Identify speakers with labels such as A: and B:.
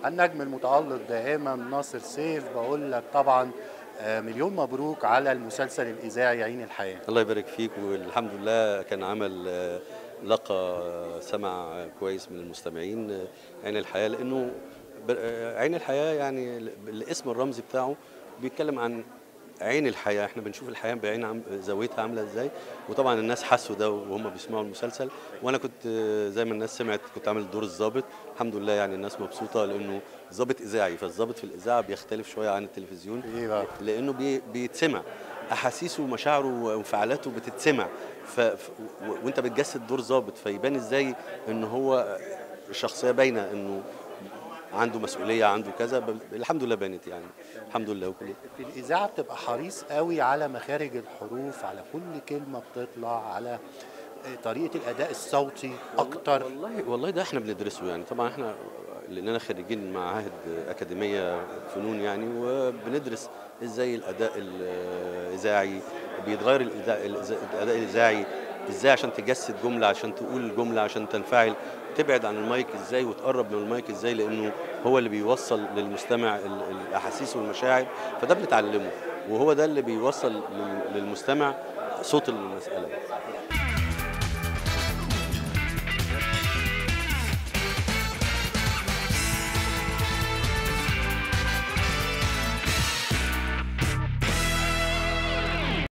A: النجم المتألق دائما ناصر سيف بقول لك طبعا آه، مليون مبروك على المسلسل الإذاعي عين الحياة
B: الله يبارك فيك والحمد لله كان عمل آه، لقى آه، سمع كويس من المستمعين آه، عين الحياة لأنه ب- آه، عين الحياة يعني ال- الاسم الرمزي بتاعه بيتكلم عن عين الحياة احنا بنشوف الحياة بعين عم زاويتها عاملة ازاي وطبعا الناس حسوا ده وهم بيسمعوا المسلسل وانا كنت آه، زي ما الناس سمعت كنت عامل دور الضابط الحمد لله يعني الناس مبسوطة لأنه ضابط إذاعي فالضابط في الإذاعة بيختلف شوية عن التلفزيون
A: إيه بقى؟
B: لانه بي بيتسمع احاسيسه ومشاعره وانفعالاته بتتسمع ف... ف... و... وانت بتجسد دور ظابط فيبان ازاي ان هو الشخصيه باينه انه عنده مسؤوليه عنده كذا ب... الحمد لله بانت يعني الحمد لله وكله
A: في الإذاعة بتبقى حريص قوي على مخارج الحروف على كل كلمة بتطلع على آه، طريقة الأداء الصوتي أكتر
B: والله والله ده احنا بندرسه يعني طبعا احنا لاننا خريجين معاهد اكاديميه فنون يعني وبندرس ازاي الاداء الاذاعي بيتغير الإذاع- الإذا- الاداء الاذاعي ازاي عشان تجسد جمله عشان تقول جمله عشان تنفعل تبعد عن المايك ازاي وتقرب من المايك ازاي لانه هو اللي بيوصل للمستمع ال- الاحاسيس والمشاعر فده بنتعلمه وهو ده اللي بيوصل لل- للمستمع صوت المساله